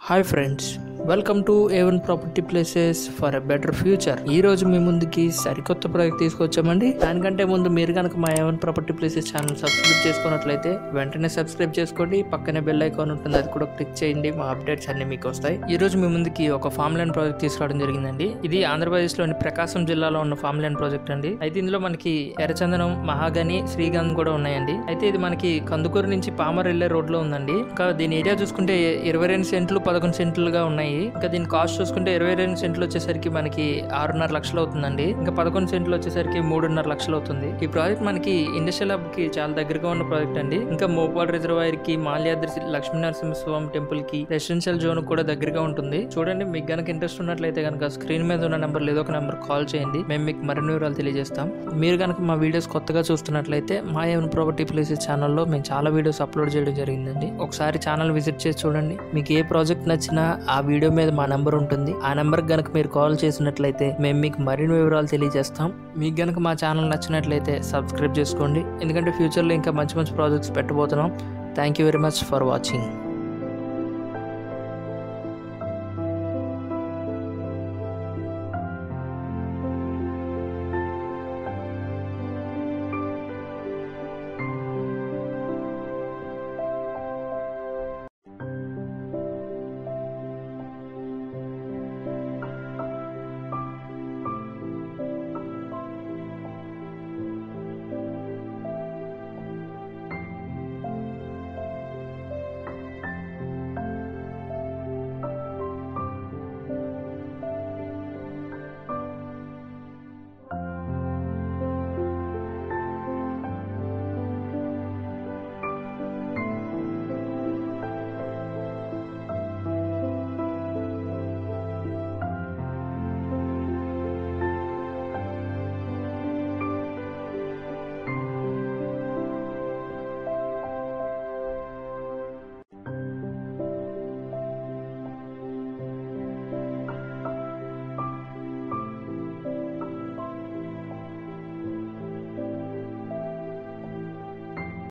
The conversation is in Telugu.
hi friends welcome to A One Property Places for a better future ఈ రోజు మీ ముందుకి సరికొత్త ప్రాజెక్ట్ తీసుకొచ్చామండి దానికంటే ముందు మీరు కనుక మా A One Property Places channel subscribe చేసుకున్నట్లయితే వెంటనే సబ్స్క్రైబ్ చేసుకోండి పక్కనే బెల్ ఐకాన్ ఉంటుంది అది కూడా క్లిక్ చేయండి మా అప్డేట్స్ అన్ని మీకు వస్తాయి ఈ రోజు మీ ముందుకి ఒక ఫామ్ ల్యాండ్ ప్రాజెక్ట్ తీసుకురావడం జరిగిందండి ఇది ఆంధ్రప్రదేశ్ లోని ప్రకాశం జిల్లాలో ఉన్న ఫామ్ ల్యాండ్ ప్రాజెక్ట్ అండి అయితే ఇందులో మనకి ఎర్రచందనం మహాగని శ్రీగంధ్ కూడా ఉన్నాయండి అయితే ఇది మనకి కందుకూరు నుంచి పామర్ వెళ్లే రోడ్ లో ఉందండి ఇంకా దీని ఏరియా చూసుకుంటే ఇరవై రెండు సెంట్లు పదకొండు సెంట్లుగా ఉన్నాయి ఇంకా దీని కాస్ట్ చూసుకుంటే ఇరవై రెండు సెంట్లు వచ్చేసరికి మనకి ఆరున్నర లక్షలు అవుతుందండి ఇంకా పదకొండు సెంట్లు వచ్చేసరికి మూడున్నర లక్షలు అవుతుంది ఈ ప్రాజెక్ట్ మనకి ఇండస్ట్రియల్ హబ్ కి చాలా దగ్గరగా ఉన్న ప్రాజెక్ట్ అండి ఇంకా మోపాల్ రిజర్వాయర్ కి మాల్యాద్రి శ్రీ లక్ష్మీ నరసింహస్వామి టెంపుల్ కి రెసిడెన్షియల్ జోన్ కూడా దగ్గరగా ఉంటుంది చూడండి మీకు గనక ఇంట్రెస్ట్ ఉన్నట్లయితే కనుక స్క్రీన్ మీద ఉన్న నెంబర్ ఏదో ఒక నెంబర్ కాల్ చేయండి మేము మీకు మరిన్ని వివరాలు తెలియజేస్తాం మీరు కనుక మా వీడియోస్ కొత్తగా చూస్తున్నట్లయితే మా ఏవన్ ప్రాపర్టీ ప్లేసెస్ ఛానల్లో మేము చాలా వీడియోస్ అప్లోడ్ చేయడం జరిగిందండి ఒకసారి ఛానల్ విజిట్ చేసి చూడండి మీకు ఏ ప్రాజెక్ట్ నచ్చినా ఆ వీడియో మీద మా నెంబర్ ఉంటుంది ఆ నెంబర్ గనక మీరు కాల్ చేసినట్లయితే మేము మీకు మరిన్ని వివరాలు తెలియజేస్తాం మీకు గనక మా ఛానల్ నచ్చినట్లయితే సబ్స్క్రైబ్ చేసుకోండి ఎందుకంటే ఫ్యూచర్లో ఇంకా మంచి మంచి ప్రాజెక్ట్స్ పెట్టబోతున్నాం thank you very much for watching